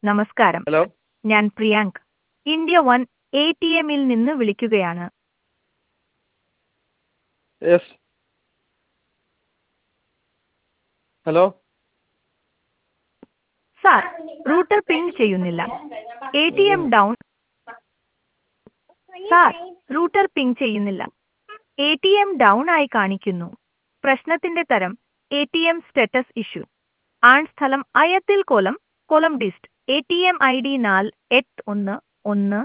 നമസ്കാരം ഹലോ ഞാൻ Priyank India one A T എമ്മിൽ നിന്ന് വിളിക്കുകയാണ് yes hello sir router ping ചെയ്യുന്നില്ല A T M down sir router ping ചെയ്യുന്നില്ല എ ടി എം ഡൗൺ ആയി കാണിക്കുന്നു പ്രശ്നത്തിന്റെ തരം A T M status issue ആൺ സ്ഥലം അയത്തിൽ കോലം കോലം dist A T M I D നാല് എട്ട് ഒന്ന് ഒന്ന്